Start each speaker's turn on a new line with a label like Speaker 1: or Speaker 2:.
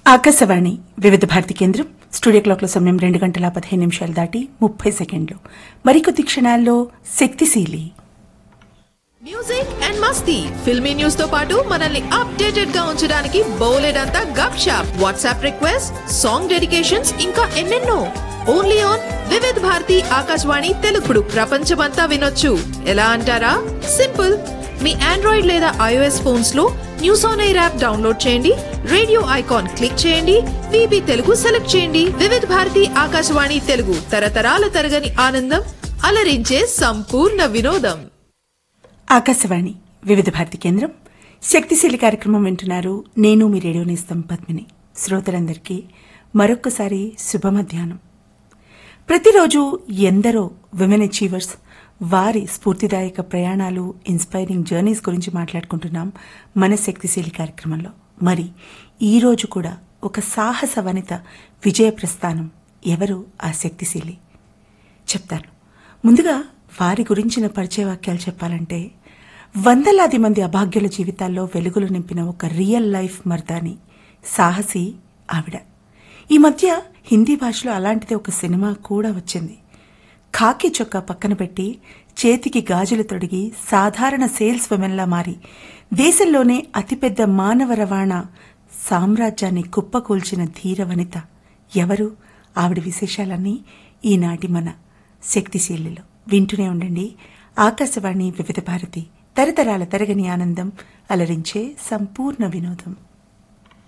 Speaker 1: ఆకాశవాణి వివిధ భారతి కేంద్రం స్టూడియో క్లాక్ల సమయం రెండు గంటల పదిహేను నిమిషాలు దాటి ముప్పై సెకండ్లు మరికొద్ది క్షణాల్లో శక్తిశీలి
Speaker 2: మ్యూజిక్ అండ్ మస్తీ ఫిల్మీ న్యూస్ తో పాటు మనల్ని అప్డేటెడ్ గా ఉంచడానికి బోలెడంతా gupshup WhatsApp request song dedications ఇంకా ఎన్నెన్నో ఓన్లీ ఆన్ వివిధ్ భారతి ఆకాశవాణి తెలుగుడు ప్రపంచమంతా వినొచ్చు ఎలా అంటారా సింపుల్ మీ ఆండ్రాయిడ్ లేదా ఐఓఎస్ ఫోన్స్ లో news on air app download చేయండి రేడియో ఐకాన్ క్లిక్ చేయండి విబి తెలుగు సెలెక్ట్ చేయండి వివిధ్ భారతి ఆకాశవాణి తెలుగు తరతరాల తరగని ఆనందం అలరించే సంపూర్ణ వినోదం
Speaker 1: ఆకాశవాణి వివిధ భారతి కేంద్రం శక్తిశీలి కార్యక్రమం వింటున్నారు నేను మీ రేడియో నేస్తం పద్మిని శ్రోతలందరికీ మరొక్కసారి శుభ మధ్యాహ్నం ప్రతిరోజు ఎందరో విమెన్ అచీవర్స్ వారి స్ఫూర్తిదాయక ప్రయాణాలు ఇన్స్పైరింగ్ జర్నీస్ గురించి మాట్లాడుకుంటున్నాం మన శక్తిశీలి కార్యక్రమంలో మరి ఈ రోజు కూడా ఒక సాహస వనిత విజయ ప్రస్థానం ఎవరు ఆ శక్తిశీలి చెప్తాను ముందుగా వారి గురించిన పరిచయ వాక్యాలు చెప్పాలంటే వందలాది మంది అభాగ్యుల జీవితాల్లో వెలుగులు నింపిన ఒక రియల్ లైఫ్ మర్దాని సాహసి ఆవిడ ఈ మధ్య హిందీ భాషలో అలాంటిది ఒక సినిమా కూడా వచ్చింది ఖాకీ చొక్కా పక్కన పెట్టి చేతికి గాజులు తొడిగి సాధారణ సేల్స్ విమెన్లా మారి దేశంలోనే అతిపెద్ద మానవ రవాణా సామ్రాజ్యాన్ని కుప్పకూల్చిన ధీర వనిత ఎవరు ఆవిడ విశేషాలన్నీ ఈనాటి మన శక్తిశీలిలో వింటూనే ఉండండి ఆకాశవాణి వివిధ భారతి తరతరాల తరగని ఆనందం అలరించే సంపూర్ణ వినోదం